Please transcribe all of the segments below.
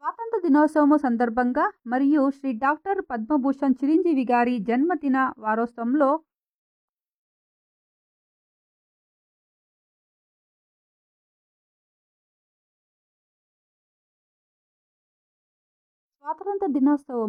స్వాతంత్ర దినోత్సవం సందర్భంగా మరియు శ్రీ డాక్టర్ పద్మభూషణ్ చిరంజీవి గారి జన్మదిన వారోత్సవంలో స్వాతంత్ర దినోత్సవం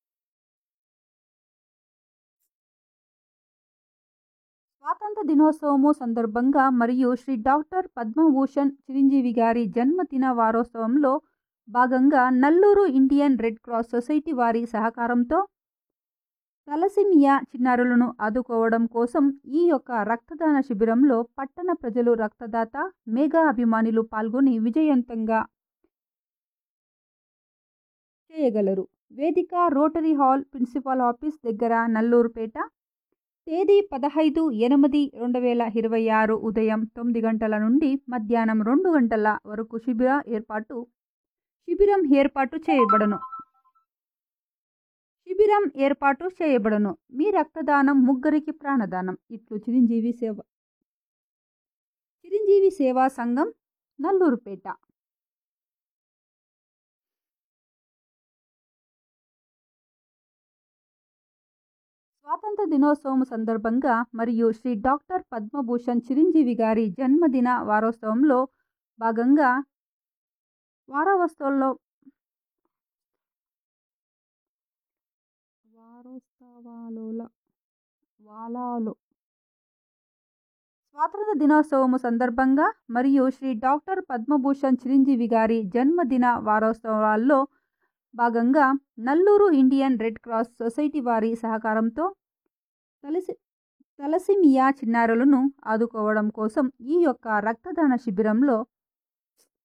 స్వాతంత్ర దినోత్సవము సందర్భంగా మరియు శ్రీ డాక్టర్ పద్మభూషణ్ చిరంజీవి గారి జన్మదిన వారోత్సవంలో భాగంగా Nalluru Indian red cross society వారి సహకారంతో తలసిమియా చిన్నారులను ఆదుకోవడం కోసం ఈ యొక్క రక్తదాన శిబిరంలో పట్టణ ప్రజలు రక్తదాత మేఘా అభిమానులు పాల్గొని విజయవంతంగా చేయగలరు వేదిక రోటరీ హాల్ ప్రిన్సిపాల్ ఆఫీస్ దగ్గర నల్లూరుపేట తేదీ పదహైదు ఎనిమిది రెండు వేల ఇరవై ఆరు ఉదయం తొమ్మిది గంటల నుండి మధ్యాహ్నం రెండు గంటల వరకు శిబిర ఏర్పాటు శిబిరం ఏర్పాటు చేయబడను శిబిరం ఏర్పాటు చేయబడను మీ రక్తదానం ముగ్గురికి ప్రాణదానం ఇట్లు చిరంజీవి సేవ చిరంజీవి సేవా సంఘం నల్లూరుపేట స్వాతంత్ర దినోత్సవం సందర్భంగా మరియు శ్రీ డాక్టర్ పద్మభూషణ్ చిరంజీవి గారి జన్మదిన వారోత్సవంలో భాగంగా వారోత్సవంలో వారోత్సవాల వాలాలో స్వాతంత్ర దినోత్సవం సందర్భంగా మరియు శ్రీ డాక్టర్ పద్మభూషణ్ చిరంజీవి గారి జన్మదిన వారోత్సవాల్లో భాగంగా Nalluru Indian red cross society వారి సహకారంతో తలసి తలసిమియా చిన్నారులను ఆదుకోవడం కోసం ఈ యొక్క రక్తదాన శిబిరంలో